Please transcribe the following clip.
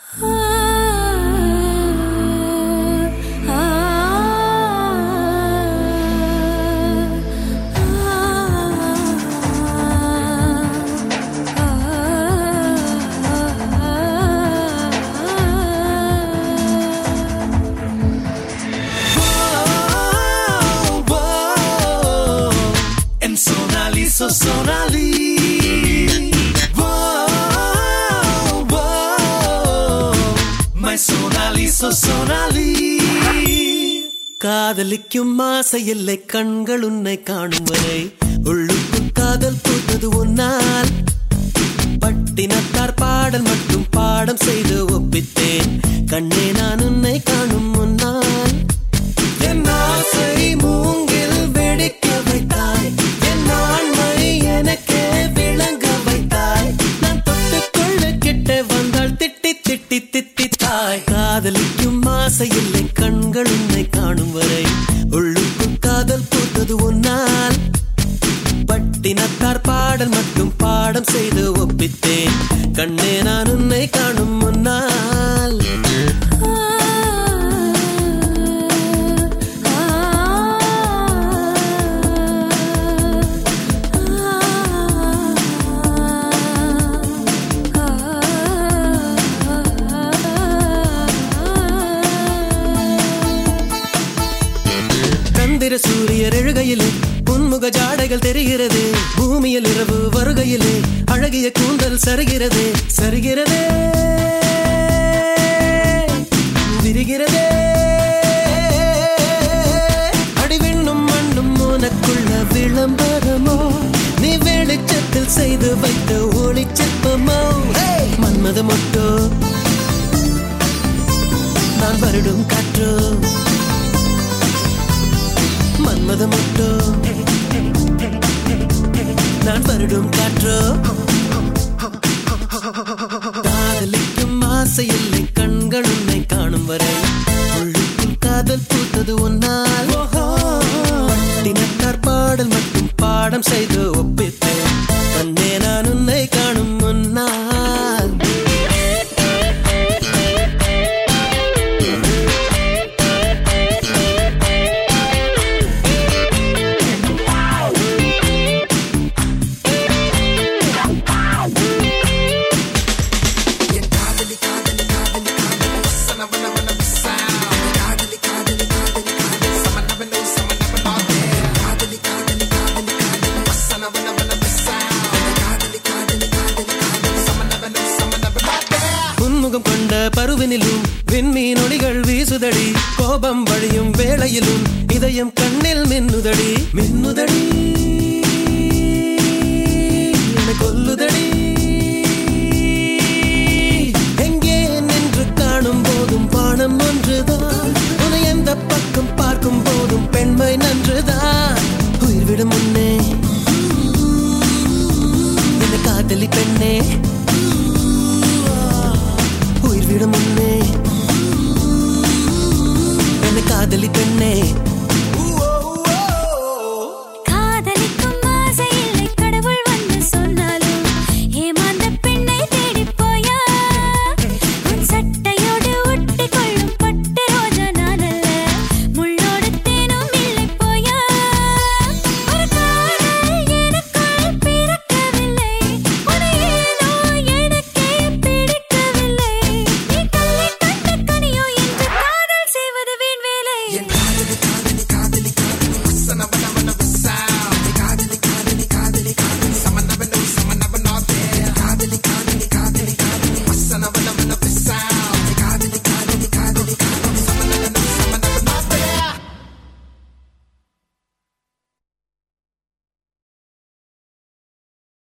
En Sonali, so Sonali. Whoa, whoa. My Sonali, so Sonali. காதலிக்கும் ஆசை இல்லை கண்கள் உன்னை காணும் வரை உள்ளுக்கும் காதல் பூத்தது உன்னால் பட்டினத்தார் பாடல் மட்டும் பாடம் செய்து ஒப்பித்தேன் கண்ணே நான் உன்னை காணும் முன்னால் என் ஆசை மூங்கில் வெடிக்க வைத்தாய் என் ஆண்மை எனக்கே விளங்க வைத்தாய் நான் தொட்டுக்கொள்ள கிட்ட வந்தால் திட்டி திட்டி திட்டி தாய் காதலிக்கும் ஆசை இல்லை கண்கள் உன்னை காணும் வரை உள்ளுக்கும் காதல் பூத்தது உன்னால் பட்டினத்தார் பாடல் மட்டும் பாடம் செய்து ஒப்பித்தேன் கண்ணே நான் உன்னை காணும் முன்னால் சந்திர சூரியர் எழுகையிலே உன்முக ஜாடைகள் தெரிகிறது பூமியில் இரவு வருகையிலே அழகிய கூந்தல் சருகிறது சருகிறதே விரிகிறதே அடிவிண்ணும் மண்ணும் உனக்குள்ள விளம்பரமோ நீ வெளிச்சத்தில் செய்து வைத்த ஒளிச்சிற்பமோ மன்மத மொட்டோ நான் வருடும் காற்றோ மன்மத மொட்டோ நான் வருடும் காற்றோ காதலிக்கும் ஆசை இல்லை கண்கள் உன்னை காணும் வரை உள்ளுக்குள் காதல் பூத்தது உன்னால் தினத்தார் பாடல் மட்டும் பாடம் செய்து ஒப்பித்தேன் கண்ணே நான் உன்னை காணும் முன்னால் உன்முகம் கொண்ட பருவினிலும் விண்மீன் ஒளிகள் வீசுதடி கோபம் வழியும் வேளையிலும் இதயம் கண்ணில் மின்னுதடி மின்னுதடி என்னை கொல்லுதடி எங்கே நின்று காணும் போதும் பானம் ஒன்றுதான் உன்னை எந்த பக்கம் பார்க்கும் போதும் பெண்மை நன்றுதான் உயிர் விடும் முன்னே என்ன காதலி பெண்ணே உயிர் விடும் முன்னே என்ன காதலி பெண்ணே